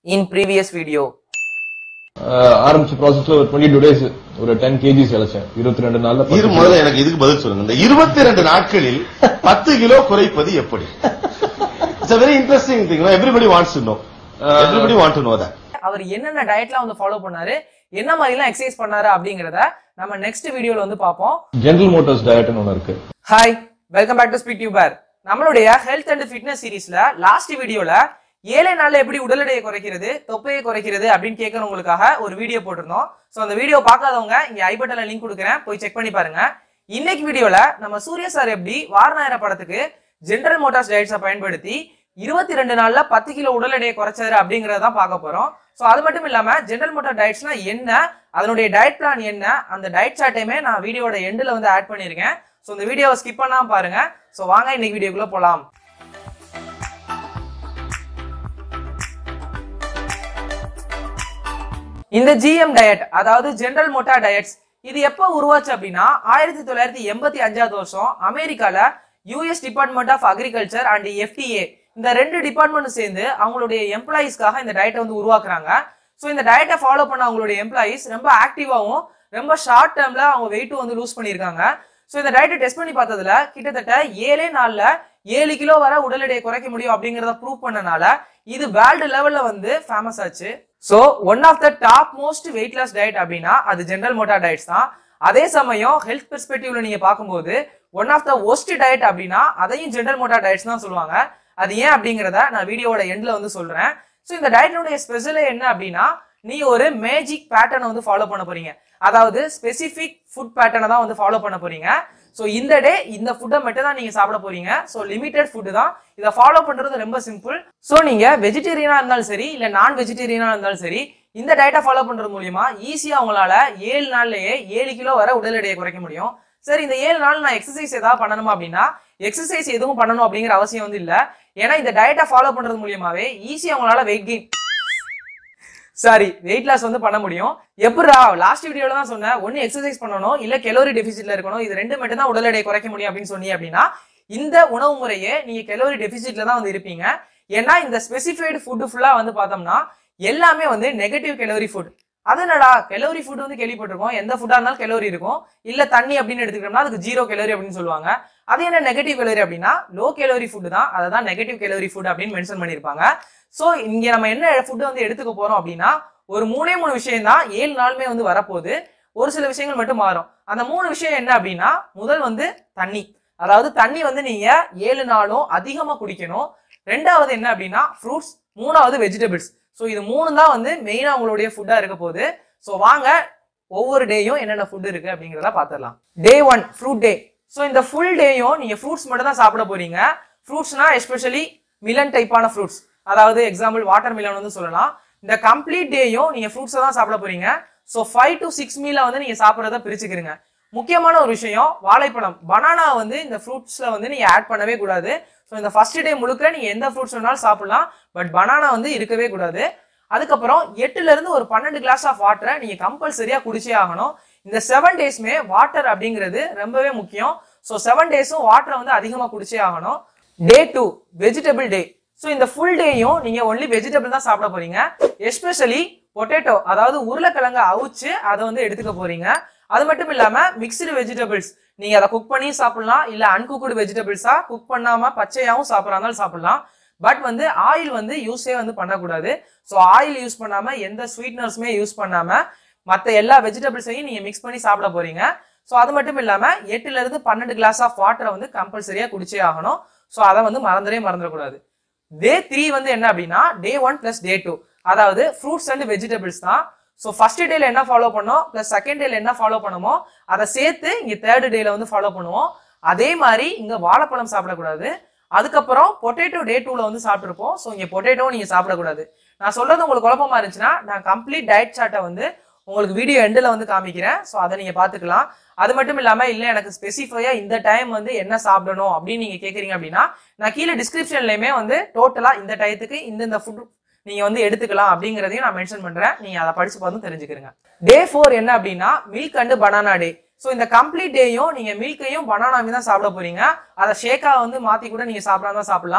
in previous video. ஆஹ் ஆரம்பிச்ச ப்ராசஸ்ல ஒரு டுவெண்ட்டி டூ டேஸ் ஒரு டென் கேஜிஸ் இழைச்சேன் இருபத்தி ரெண்டு நாள்ல இரு முதல்ல எனக்கு இதுக்கு பதில் சொல்லுங்க இந்த இருபத்தி ரெண்டு நாட்களில் பத்து கிலோ குறைப்பது எப்படி it's very interesting thing everybody wants to know everybody want to know that அவர் என்னென்ன டயட்லாம் வந்து ஃபாலோ பண்ணாரு என்ன மாதிரிலாம் எக்ஸசைஸ் பண்ணாரு அப்படிங்கறத நம்ம நெக்ஸ்ட் வீடியோல வந்து பார்ப்போம் ஜெனரல் மோட்டார்ஸ் டயட்னு ஒன்று இருக்கு hi welcome back to speed tuber நம்மளுடைய ஹெல்த் அண்ட் ஃபிட்னஸ் சீரிஸ்ல லாஸ்ட் வீடியோல ஏழை நாள்ல எப்படி உடல் எடையை குறைக்கிறது தொப்பையை குறைக்கிறது அப்படின்னு கேட்கறவங்களுக்காக ஒரு வீடியோ போட்டிருந்தோம் சோ அந்த வீடியோ பார்க்காதவங்க இங்க ஐ பட்டன்ல லிங்க் கொடுக்குறேன் போய் செக் பண்ணி பாருங்க இன்னைக்கு வீடியோல நம்ம சூர்யா சார் எப்படி வாரணாயிர படத்துக்கு ஜெனரல் மோட்டார்ஸ் டயட்ஸை பயன்படுத்தி இருபத்தி ரெண்டு நாள்ல பத்து கிலோ உடல் எடையை குறைச்சாரு அப்படிங்கறத தான் பார்க்க போறோம் சோ அது மட்டும் இல்லாம ஜெனரல் மோட்டார் டயட்ஸ்னா என்ன அதனுடைய டயட் பிளான் என்ன அந்த டயட் சார்ட்டையுமே நான் வீடியோட எண்ட்ல வந்து ஆட் பண்ணியிருக்கேன் ஸோ இந்த வீடியோவை ஸ்கிப் பண்ணாம பாருங்க ஸோ வாங்க இன்னைக்கு வீடியோக்குள்ள போலாம் இந்த ஜிஎம் டயட் அதாவது ஜெனரல் மோட்டா டயட்ஸ் இது எப்போ உருவாச்சு அப்படின்னா ஆயிரத்தி தொள்ளாயிரத்தி எண்பத்தி அஞ்சாவது வருஷம் அமெரிக்கால US department of agriculture and FDA இந்த ரெண்டு டிபார்ட்மெண்ட் சேர்ந்து அவங்களுடைய எம்ப்ளாயீஸ்க்காக இந்த டயட்டை வந்து உருவாக்குறாங்க ஸோ இந்த டயட்டை ஃபாலோ பண்ண அவங்களுடைய எம்ப்ளாயீஸ் ரொம்ப ஆக்டிவாகவும் ரொம்ப ஷார்ட் டேர்ம்ல அவங்க வெயிட்டும் வந்து லூஸ் பண்ணியிருக்காங்க ஸோ இந்த டயட்டை டெஸ்ட் பண்ணி பார்த்ததுல கிட்டத்தட்ட ஏழே நாள்ல ஏழு கிலோ வரை உடல் எடையை குறைக்க முடியும் அப்படிங்கறத ப்ரூவ் பண்ணனால இது வேர்ல்டு லெவல்ல வந்து ஃபேமஸ் ஆச்சு so one of the top most weight loss diet அப்படின்னா அது ஜெனரல் மோட்டா டயட்ஸ் தான் அதே சமயம் ஹெல்த் பெர்ஸ்பெக்டிவ்ல நீங்க பார்க்கும்போது one of the most diet அப்படின்னா அதையும் ஜெனரல் மோட்டா டயட்ஸ் தான் சொல்லுவாங்க அது ஏன் அப்படிங்கறத நான் வீடியோவோட எண்ட்ல வந்து சொல்றேன் ஸோ இந்த டயட்டினுடைய ஸ்பெஷலே என்ன அப்படின்னா நீ ஒரு மேஜிக் பேட்டர்னை வந்து ஃபாலோ பண்ண போறீங்க அதாவது ஸ்பெசிபிக் ஃபுட் பேட்டர்னை தான் வந்து ஃபாலோ பண்ண போறீங்க ஸோ இந்த டே இந்த ஃபுட்டை மட்டும் தான் நீங்க சாப்பிட போறீங்க ஸோ லிமிடெட் ஃபுட்டு தான் இதை ஃபாலோ பண்றது ரொம்ப சிம்பிள் ஸோ நீங்க வெஜிடேரியனா இருந்தாலும் சரி இல்ல நான் வெஜிடேரியனா இருந்தாலும் சரி இந்த டயட்டை ஃபாலோ பண்றது மூலியமா ஈஸியா உங்களால ஏழு நாள்லயே ஏழு கிலோ வரை உடல் எடையை குறைக்க முடியும் சரி இந்த ஏழு நாள் நான் எக்ஸசைஸ் ஏதாவது பண்ணணுமா அப்படின்னா எக்ஸசைஸ் எதுவும் பண்ணணும் அப்படிங்கிற அவசியம் வந்து இல்ல ஏன்னா இந்த டயட்டை ஃபாலோ பண்றது மூலியமாவே ஈஸியா உங்களால weight gain sorry weight loss வந்து பண்ண முடியும் எப்படா லாஸ்ட் வீடியோல தான் சொன்னேன் ஒன்னு எக்ஸசைஸ் பண்ணணும் இல்ல கெலோரி டெபிசிட்ல இருக்கணும் இது ரெண்டு மட்டும் தான் உடல் எடையை குறைக்க முடியும் அப்படின்னு சொன்னீங்க அப்படின்னா இந்த உணவு முறையே நீங்க கெலோரி டெபிசிட்ல தான் வந்து இருப்பீங்க ஏன்னா இந்த ஸ்பெசிஃபைடு ஃபுட் ஃபுல்லா வந்து பார்த்தோம்னா எல்லாமே வந்து நெகட்டிவ் கெலோரி ஃபுட் அது என்னடா கெலோரி ஃபுட் வந்து கேள்விப்பட்டிருக்கோம் எந்த ஃபுட்டா இருந்தாலும் கெலோரி இருக்கும் இல்ல தண்ணி அப்படின்னு எடுத்துக்கிட்டோம்னா அதுக்கு ஜீரோ கெலோரி அப்படின்னு சொல்லுவாங்க அது என்ன நெகட்டிவ் கெலோரி அப்படின்னா லோ கெலோரி ஃபுட் தான் அதை தான் நெகட்டிவ் கெலோரி ஃபுட் அப்படின்னு மென்ஷன் பண்ணியிருப்பாங்க சோ இங்க நம்ம என்ன ஃபுட் வந்து எடுத்துக்க போறோம் அப்படின்னா ஒரு மூணே மூணு விஷயம் தான் ஏழு நாளுமே வந்து வரப்போகுது ஒரு சில விஷயங்கள் மட்டும் மாறும் அந்த மூணு விஷயம் என்ன அப்படின்னா முதல் வந்து தண்ணி அதாவது தண்ணி வந்து நீங்க ஏழு நாளும் அதிகமா குடிக்கணும் ரெண்டாவது என்ன அப்படின்னா ஃப்ரூட்ஸ் மூணாவது வெஜிடபிள்ஸ் ஸோ இது மூணு தான் வந்து மெயினா உங்களுடைய ஃபுட்டா இருக்க போகுது ஸோ வாங்க ஒவ்வொரு டேயும் என்னென்ன ஃபுட் இருக்கு அப்படிங்கிறத பார்த்துடலாம் day one fruit day so இந்த ஃபுல் டேயும் நீங்க ஃப்ரூட்ஸ் மட்டும் தான் சாப்பிட போறீங்க ஃப்ரூட்ஸ்னா எஸ்பெஷலி மிலன் டைப்பான ஃப்ரூட்ஸ் அதாவது எக்ஸாம்பிள் வாட்டர் மிலன் வந்து சொல்லலாம் இந்த கம்ப்ளீட் டேயும் நீங்க ஃப்ரூட்ஸை தான் சாப்பிட போறீங்க so five to six meal வந்து நீங்க சாப்பிட்றத பிரிச்சுக்கிறீங்க முக்கியமான ஒரு விஷயம் வாழைப்பழம் பனானா வந்து இந்த ஃப்ரூட்ஸ்ல வந்து நீங்க ஆட் பண்ணவே கூடாது ஸோ இந்த ஃபர்ஸ்ட் டே முழுக்க நீங்க எந்த ஃப்ரூட்ஸ் வேணாலும் சாப்பிடலாம் பட் பனானா வந்து இருக்கவே கூடாது அதுக்கப்புறம் எட்டுல இருந்து ஒரு பன்னெண்டு கிளாஸ் ஆஃப் வாட்டரை நீங்க கம்பல்சரியா குடிச்சே ஆகணும் இந்த செவன் டேஸ்மே வாட்டர் அப்படிங்கிறது ரொம்பவே முக்கியம் ஸோ செவன் டேஸும் வாட்டரை வந்து அதிகமா குடிச்சே ஆகணும் day two vegetable day so இந்த ஃபுல் டேயும் நீங்க ஒன்லி வெஜிடபிள் தான் சாப்பிட போறீங்க எஸ்பெஷலி பொட்டேட்டோ அதாவது உருளைக்கிழங்க அவிச்சு அதை வந்து எடுத்துக்க போறீங்க அது மட்டும் இல்லாம மிக்சடு வெஜிடபிள்ஸ் நீங்க அதை குக் பண்ணி சாப்பிடலாம் இல்ல அன்குக்குடு வெஜிடபிள்ஸா குக் பண்ணாம பச்சையாவும் சாப்பிடறாங்க சாப்பிடலாம் பட் வந்து ஆயில் வந்து யூஸே வந்து பண்ணக்கூடாது ஸோ ஆயில் யூஸ் பண்ணாம எந்த ஸ்வீட்னர்ஸுமே யூஸ் பண்ணாம மற்ற எல்லா வெஜிடபிள்ஸையும் நீங்க மிக்ஸ் பண்ணி சாப்பிட போறீங்க ஸோ அது மட்டும் இல்லாம எட்டுல இருந்து பன்னெண்டு கிளாஸ் ஆஃப் வாட்டரை வந்து கம்பல்சரியா குடிச்சே ஆகணும் ஸோ அதை வந்து மறந்துடவே மறந்துடக்கூடாது டே த்ரீ வந்து என்ன அப்படின்னா day one plus day two அதாவது ஃப்ரூட்ஸ் அண்ட் வெஜிடபிள்ஸ் தான் ஸோ ஃபர்ஸ்ட் டேல என்ன ஃபாலோ பண்ணோம் பிளஸ் செகண்ட் டேல என்ன ஃபாலோ பண்ணுமோ அதை சேர்த்து இங்க தேர்ட் டேல வந்து ஃபாலோ பண்ணுவோம் அதே மாதிரி இங்க வாழைப்பழம் சாப்பிடக்கூடாது அதுக்கப்புறம் பொட்டேட்டோ டே டூல வந்து சாப்பிட்டுருப்போம் ஸோ இங்க பொட்டேட்டோ நீங்க சாப்பிடக்கூடாது நான் சொல்றது உங்களுக்கு குழப்பமா இருந்துச்சுன்னா நான் கம்ப்ளீட் டயட் சார்ட்டை வந்து உங்களுக்கு வீடியோ எண்டில் வந்து காமிக்கிறேன் ஸோ அதை நீங்க பாத்துக்கலாம் அது மட்டும் இல்லாம இல்ல எனக்கு ஸ்பெசிஃபையா இந்த டைம் வந்து என்ன சாப்பிடணும் அப்படின்னு நீங்க கேக்குறீங்க அப்படின்னா நான் கீழே டிஸ்கிரிப்ஷன்லயுமே வந்து டோட்டலா இந்த டயத்துக்கு இந்த ஃபுட் நீங்க வந்து எடுத்துக்கலாம் அப்படிங்கறதையும் நான் மென்ஷன் பண்றேன் நீங்க அதை படிச்சு பார்த்து தெரிஞ்சுக்கிறீங்க டே ஃபோர் என்ன அப்படின்னா milk and banana day so இந்த கம்ப்ளீட் டேயும் நீங்க மில்கையும் பனானாவையும் தான் சாப்பிட போறீங்க அதை ஷேக்கா வந்து மாத்தி கூட நீங்க சாப்பிடாம தான் சாப்பிடலாம்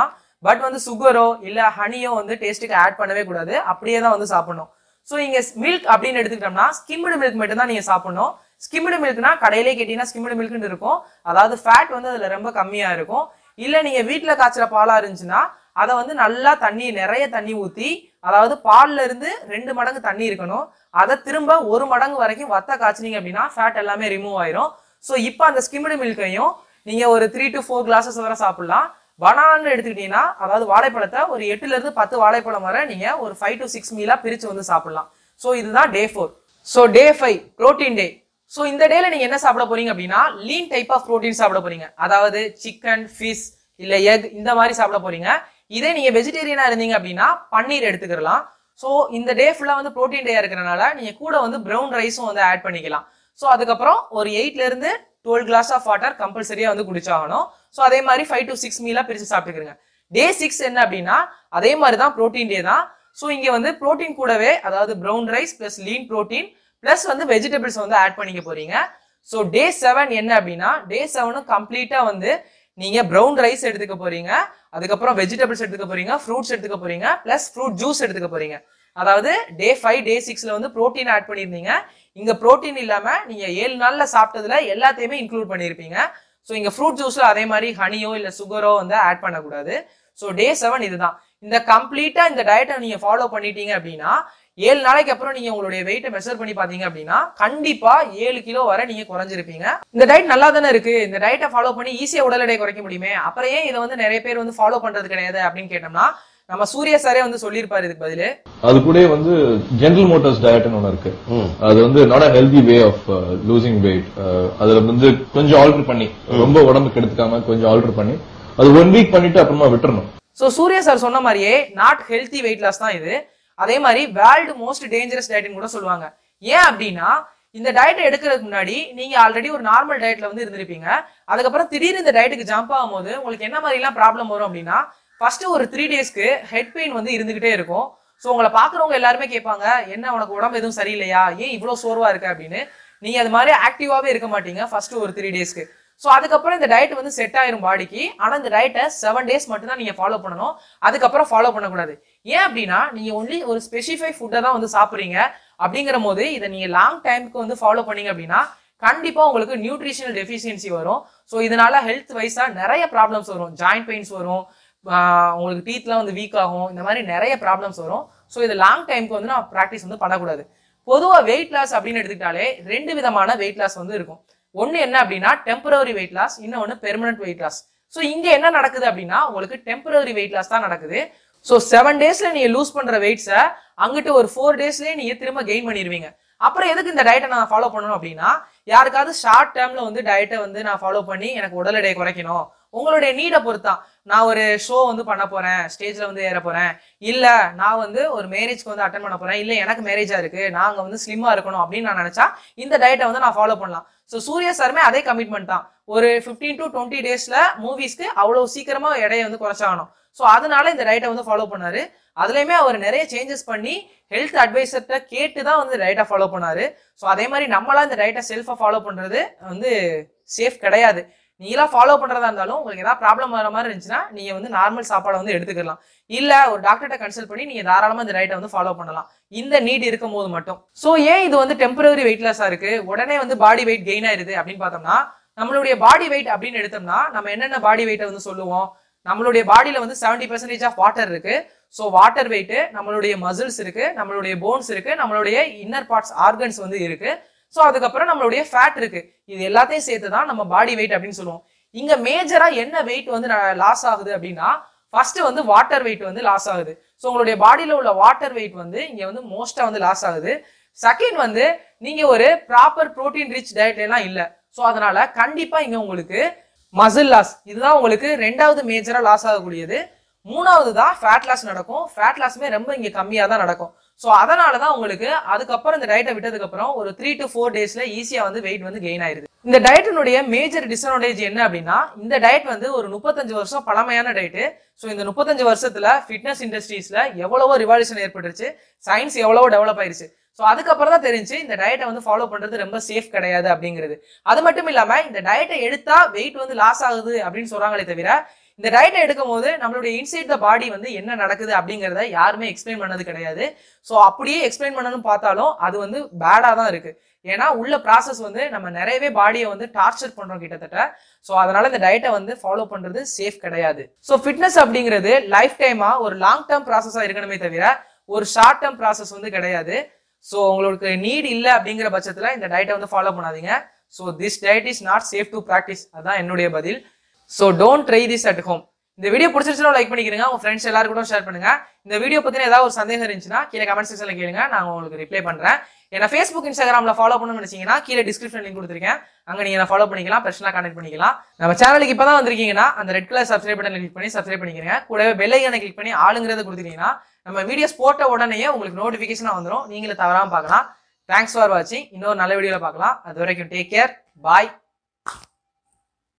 பட் வந்து சுகரோ இல்ல ஹனியோ வந்து டேஸ்ட்டுக்கு ஆட் பண்ணவே கூடாது அப்படியே தான் வந்து சாப்பிடணும் ஸோ இங்க மில்க் அப்படின்னு எடுத்துக்கிட்டோம்னா ஸ்கிம்டு மில்க் மட்டும் தான் நீங்க சாப்பிடணும் ஸ்கிம்டு மில்க்னா கடையிலே கேட்டீங்கன்னா ஸ்கிம்டு மில்க்னு இருக்கும் அதாவது ஃபேட் வந்து அதுல ரொம்ப கம்மியா இருக்கும் இல்ல நீங்க வீட்ல காய்ச்சற பாலா இருந்துச்சுன்னா அதை வந்து நல்லா தண்ணி நிறைய தண்ணி ஊத்தி அதாவது பால்ல இருந்து ரெண்டு மடங்கு தண்ணி இருக்கணும் அதை திரும்ப ஒரு மடங்கு வரைக்கும் வத்த காய்ச்சினீங்க அப்படின்னா ஃபேட் எல்லாமே ரிமூவ் ஆயிரும் ஸோ இப்போ அந்த ஸ்கிம்டு மில்கையும் நீங்க ஒரு த்ரீ டு ஃபோர் கிளாஸஸ் வரை சாப்பிடலாம் பனானான்னு எடுத்துக்கிட்டீங்கன்னா அதாவது வாழைப்பழத்தை ஒரு எட்டுல இருந்து பத்து வாழைப்பழம் வரை நீங்க ஒரு ஃபைவ் டு சிக்ஸ் மீலா பிரிச்சு வந்து சாப்பிடலாம் ஸோ இதுதான் day four so day five protein day so இந்த டேல நீங்க என்ன சாப்பிட போறீங்க அப்படின்னா லீன் டைப் ஆஃப் ப்ரோட்டீன் சாப்பிட போறீங்க அதாவது சிக்கன் ஃபிஷ் இல்ல எக் இந்த மாதிரி சாப்பிட போறீங்க இதே நீங்க வெஜிடேரியனா இருந்தீங்க அப்படின்னா பன்னீர் எடுத்துக்கலாம் ஸோ இந்த டே ஃபுல்லா வந்து ப்ரோட்டீன் டே இருக்கிறனால நீங்க கூட வந்து ப்ரௌன் ரைஸும் வந்து ஆட் பண்ணிக்கலாம் ஸோ அதுக்கப்புறம் ஒரு எயிட்ல இருந்து டுவெல் கிளாஸ் ஆஃப் வாட்டர் கம்பல்சரியா வந்து குடிச்சாகணும் ஸோ அதே மாதிரி ஃபைவ் டு சிக்ஸ் மீலா பிரிச்சு சாப்பிட்டுக்கிறங்க டே சிக்ஸ் என்ன அப்படின்னா அதே மாதிரி தான் ப்ரோட்டீன் டே தான் ஸோ இங்க வந்து ப்ரோட்டீன் கூடவே அதாவது brown rice plus lean protein plus வந்து வெஜிடபிள்ஸ் வந்து ஆட் பண்ணிக்க போறீங்க ஸோ டே செவன் என்ன அப்படின்னா டே செவனும் கம்ப்ளீட்டா வந்து நீங்க ப்ரௌன் ரைஸ் எடுத்துக்க போறீங்க அதுக்கப்புறம் வெஜிடபிள்ஸ் எடுத்துக்க போறீங்க ஃப்ரூட்ஸ் எடுத்துக்க போறீங்க பிளஸ் ஃப்ரூட் ஜூஸ் எடுத்துக்க போறீங்க அதாவது டே ஃபைவ் டே சிக்ஸ்ல வந்து ப்ரோட்டீன் ஆட் பண்ணியிருந்தீங்க இங்க ப்ரோட்டீன் இல்லாம நீங்க ஏழு நாள்ல சாப்பிட்டதுல எல்லாத்தையுமே இன்க்ளூட் பண்ணியிருப்பீங்க ஸோ இங்க ஃப்ரூட் ஜூஸ்ல அதே மாதிரி ஹனியோ இல்ல சுகரோ வந்து ஆட் பண்ணக்கூடாது ஸோ டே செவன் இதுதான் இந்த கம்ப்ளீட்டா இந்த டயட்டை நீங்க ஃபாலோ பண்ணிட்டீங்க அப்படின்னா ஏழு நாளைக்கு அப்புறம் நீங்க உங்களுடைய வெயிட்டை மெஷர் பண்ணி பாத்தீங்க அப்படின்னா கண்டிப்பா ஏழு கிலோ வரை நீங்க குறைஞ்சிருப்பீங்க இந்த டயட் நல்லா தானே இருக்கு இந்த டயட்டை ஃபாலோ பண்ணி ஈஸியா உடல் எடை குறைக்க முடியுமே அப்புறம் ஏன் இதை வந்து நிறைய பேர் வந்து ஃபாலோ பண்றது கிடையாது அப்படின்னு கேட்டோம்னா நம்ம சூர்யா சாரே வந்து சொல்லியிருப்பாரு இதுக்கு பதிலு அது கூட வந்து ஜென்ரல் மோட்டர்ஸ் டயட்னு ஒன்று இருக்கு ம். அது வந்து not a healthy way of losing weight அதுல வந்து கொஞ்சம் ஆல்டர் பண்ணி ரொம்ப உடம்புக்கு எடுத்துக்காம கொஞ்சம் ஆல்டர் பண்ணி அது ஒன் வீக் பண்ணிட்டு அப்புறமா விட்டுறணும் ஸோ சூர்யா சார் சொன்ன மாதிரியே நாட் ஹெல்த்தி வெயிட் லாஸ் தான் இது அதே மாதிரி வேர்ல்டு மோஸ்ட் டேஞ்சரஸ் டயட்னு கூட சொல்லுவாங்க ஏன் அப்படின்னா இந்த டயட்டை எடுக்கிறதுக்கு முன்னாடி நீங்க ஆல்ரெடி ஒரு நார்மல் டயட்ல வந்து இருந்திருப்பீங்க அதுக்கப்புறம் திடீர்னு இந்த டயட்டுக்கு ஜம்ப் ஆகும்போது உங்களுக்கு என்ன மாதிரி எல்லாம் ப்ராப்ளம் வரும் அப்படின்னா ஃபர்ஸ்ட் ஒரு த்ரீ டேஸ்க்கு ஹெட் பெயின் வந்து இருந்துகிட்டே இருக்கும் ஸோ உங்களை பாக்குறவங்க எல்லாருமே கேட்பாங்க என்ன உனக்கு உடம்பு எதுவும் சரியில்லையா ஏன் இவ்வளவு சோர்வா இருக்க அப்படின்னு நீங்க அது மாதிரி ஆக்டிவாவே இருக்க மாட்டீங்க ஃபர்ஸ்ட் ஒரு த்ரீ டேஸ்க்கு ஸோ அதுக்கப்புறம் இந்த டயட் வந்து செட் ஆயிரும் பாடிக்கு ஆனா இந்த டயட்டை செவன் டேஸ் மட்டும் தான் நீங்க ஃபாலோ பண்ணணும் அதுக்கப்புறம் ஃபாலோ பண்ணக்கூடாது ஏன் அப்படின்னா நீங்க ஒன்லி ஒரு ஸ்பெசிஃபை ஃபுட்டை தான் வந்து சாப்பிடுறீங்க அப்படிங்கிற போது இதை நீங்க லாங் டைமுக்கு வந்து ஃபாலோ பண்ணீங்க அப்படின்னா கண்டிப்பா உங்களுக்கு நியூட்ரிஷனல் டெஃபிஷியன்சி வரும் ஸோ இதனால ஹெல்த் வைஸா நிறைய ப்ராப்ளம்ஸ் வரும் ஜாயிண்ட் பெயின்ஸ் வரும் ஆஹ் உங்களுக்கு டீத்லாம் வந்து வீக் ஆகும் இந்த மாதிரி நிறைய ப்ராப்ளம்ஸ் வரும் ஸோ இது லாங் டைமுக்கு வந்து நான் ப்ராக்டிஸ் வந்து பண்ணக்கூடாது பொதுவா வெயிட் லாஸ் அப்படின்னு எடுத்துக்கிட்டாலே ரெண்டு விதமான வெயிட் லாஸ் வந்து இருக்கும் ஒன்னு என்ன அப்படின்னா டெம்பரரி வெயிட் லாஸ் இன்னொன்னு பெர்மனன்ட் வெயிட் லாஸ் ஸோ இங்க என்ன நடக்குது அப்படின்னா உங்களுக்கு டெம்பரரி வெயிட் லாஸ் தான் நடக்குது ஸோ செவன் டேஸ்ல நீங்க லூஸ் பண்ற வெயிட்ஸை அங்கிட்டு ஒரு ஃபோர் டேஸ்லயே நீங்க திரும்ப கெயின் பண்ணிடுவீங்க அப்புறம் எதுக்கு இந்த டயட்டை நான் ஃபாலோ பண்ணணும் அப்படின்னா யாருக்காவது ஷார்ட் டேர்ம்ல வந்து டயட்டை வந்து நான் ஃபாலோ பண்ணி எனக்கு உடல் எடையை குறைக்கணும் உங்களுடைய நீடை பொறுத்தான் நான் ஒரு ஷோ வந்து பண்ண போறேன் ஸ்டேஜ்ல வந்து ஏற போறேன் இல்ல நான் வந்து ஒரு மேரேஜ்க்கு வந்து அட்டன் பண்ண போறேன் இல்ல எனக்கு மேரேஜா இருக்கு நாங்க வந்து ஸ்லிம்மா இருக்கணும் அப்படின்னு நான் நினைச்சா இந்த டயட்டை வந்து நான் ஃபாலோ பண்ணலாம் ஸோ சூர்யா சாருமே அதே கமிட்மெண்ட் தான் ஒரு 15 டு டுவெண்ட்டி டேஸ்ல மூவிஸ்க்கு அவ்வளவு சீக்கிரமா எடையை வந்து குறைச்சாகணும் ஸோ அதனால இந்த டயட்டை வந்து ஃபாலோ பண்ணாரு அதுலயுமே அவர் நிறைய சேஞ்சஸ் பண்ணி ஹெல்த் அட்வைசர்கிட்ட கேட்டு தான் வந்து டயட்டை ஃபாலோ பண்ணாரு ஸோ அதே மாதிரி நம்மளாம் இந்த டயட்டை செல்ஃபா ஃபாலோ பண்றது வந்து சேஃப் கிடையாது நீங்களா ஃபாலோ பண்றதா இருந்தாலும் உங்களுக்கு ஏதாவது ப்ராப்ளம் வர மாதிரி இருந்துச்சுன்னா நீங்க வந்து நார்மல் சாப்பாடை வந்து எடுத்துக்கலாம் இல்ல ஒரு டாக்டர்கிட்ட கன்சல்ட் பண்ணி நீங்க தாராளமா இந்த டயட்டை வந்து ஃபாலோ பண்ணலாம் இந்த நீட் இருக்கும் போது மட்டும் சோ ஏன் இது வந்து டெம்பரரி வெயிட் லாஸா இருக்கு உடனே வந்து பாடி வெயிட் கெயின் ஆயிருது அப்படின்னு பார்த்தோம்னா நம்மளுடைய பாடி வெயிட் அப்படின்னு எடுத்தோம்னா நம்ம என்னென்ன பாடி வெயிட்டை வந்து சொல்லுவோம் நம்மளுடைய பாடியில வந்து 70% பர்சன்டேஜ் ஆஃப் வாட்டர் இருக்கு ஸோ வாட்டர் வெயிட் நம்மளுடைய மசில்ஸ் இருக்கு நம்மளுடைய போன்ஸ் இருக்கு நம்மளுடைய இன்னர் பார்ட்ஸ் ஆர்கன்ஸ் வந்து இருக்கு ஸோ அதுக்கப்புறம் நம்மளுடைய ஃபேட் இருக்கு இது எல்லாத்தையும் சேர்த்து தான் நம்ம பாடி வெயிட் அப்படின்னு சொல்லுவோம் இங்க மேஜரா என்ன வெயிட் வந்து லாஸ் ஆகுது அப்படின்னா ஃபர்ஸ்ட் வந்து வாட்டர் வெயிட் வந்து லாஸ் ஆகுது ஸோ உங்களுடைய பாடியில உள்ள வாட்டர் வெயிட் வந்து இங்க வந்து மோஸ்டா வந்து லாஸ் ஆகுது செகண்ட் வந்து நீங்க ஒரு ப்ராப்பர் புரோட்டீன் ரிச் டயட் எல்லாம் இல்ல ஸோ அதனால கண்டிப்பா இங்க உங்களுக்கு மசில் லாஸ் இதுதான் உங்களுக்கு ரெண்டாவது மேஜரா லாஸ் ஆகக்கூடியது மூணாவது தான் ஃபேட் லாஸ் நடக்கும் ஃபேட் லாஸ்மே ரொம்ப இங்க கம்மியா தான் நடக்கும் ஸோ அதனால தான் உங்களுக்கு அதுக்கப்புறம் இந்த டயட்டை விட்டதுக்கு அப்புறம் ஒரு த்ரீ டு ஃபோர் டேஸ்ல ஈஸியா வந்து வெயிட் வந்து கெயின் ஆயிருது இந்த டயட்டினுடைய மேஜர் டிஸ்அட்வான்டேஜ் என்ன அப்படின்னா இந்த டயட் வந்து ஒரு முப்பத்தஞ்சு வருஷம் பழமையான டயட்டு ஸோ இந்த முப்பத்தஞ்சு வருஷத்துல ஃபிட்னஸ் இண்டஸ்ட்ரீஸ்ல எவ்வளவோ ரிவால்யூஷன் ஏற்பட்டுருச்சு சயின்ஸ் எவ்வளவோ டெவலப் ஆயிருச்சு ஸோ அதுக்கப்புறம் தான் தெரிஞ்சு இந்த டயட்டை வந்து ஃபாலோ பண்றது ரொம்ப சேஃப் கிடையாது அப்படிங்கிறது அது மட்டும் இல்லாம இந்த டயட்டை எடுத்தா வெயிட் வந்து லாஸ் ஆகுது அப்படின்னு சொல்றாங்களே தவிர இந்த டயட்டை எடுக்கும் போது நம்மளுடைய இன்சைட் த பாடி வந்து என்ன நடக்குது அப்படிங்கறத யாருமே எக்ஸ்பிளைன் பண்ணது கிடையாது ஸோ அப்படியே எக்ஸ்பிளைன் பண்ணணும்னு பார்த்தாலும் அது வந்து பேடா தான் இருக்கு ஏன்னா உள்ள ப்ராசஸ் வந்து நம்ம நிறையவே பாடியை வந்து டார்ச்சர் பண்றோம் கிட்டத்தட்ட ஸோ அதனால இந்த டயட்டை வந்து ஃபாலோ பண்றது சேஃப் கிடையாது ஸோ ஃபிட்னஸ் அப்படிங்கிறது லைஃப் டைமா ஒரு லாங் டேர்ம் ப்ராசஸா இருக்கணுமே தவிர ஒரு ஷார்ட் டேர்ம் ப்ராசஸ் வந்து கிடையாது ஸோ உங்களுக்கு நீட் இல்லை அப்படிங்கிற பட்சத்தில் இந்த டயட்டை வந்து ஃபாலோ பண்ணாதீங்க so this diet is not safe to practice அதான் என்னுடைய பதில் so don't try this at home இந்த வீடியோ பிடிச்சிருச்சுன்னா லைக் பண்ணிக்கிறீங்க உங்க ஃப்ரெண்ட்ஸ் எல்லாரும் கூட ஷேர் பண்ணுங்க இந்த வீடியோ பத்தின ஏதாவது ஒரு சந்தேகம் இருந்துச்சுன்னா கீழே கமெண்ட் செக்ஷன்ல கேளுங்க நான் உங்களுக்கு ரிப்ளை பண்றேன் என்ன ஃபேஸ்புக் இன்ஸ்டாகிராம்ல ஃபாலோ பண்ணணும்னு நினைச்சீங்கன்னா கீழே டிஸ்கிரிப்ஷன் லிங்க் கொடுத்துருக்கேன் அங்க நீங்க என்ன ஃபாலோ பண்ணிக்கலாம் பர்சனலா கான்டெக்ட் பண்ணிக்கலாம் நம்ம சேனலுக்கு இப்பதான் வந்திருக்கீங்கன்னா அந்த red colour subscribe button click பண்ணி சப்ஸ்கிரைப் பண்ணிக்கிறீங்க கூடவே பெல் ஐக்கனை கிளிக் பண்ணி ஆளுங்கிறத கொடுத்துட்டீங்கன்னா நம்ம வீடியோஸ் போட்ட உடனே உங்களுக்கு நோட்டிபிகேஷனா வந்துடும் நீங்களே தவறாம பார்க்கலாம் தேங்க்ஸ் ஃபார் வாட்சிங் இன்னொரு நல்ல வீடியோல பார்க்கலாம் அது வரைக்கும் டேக் கேர் பாய்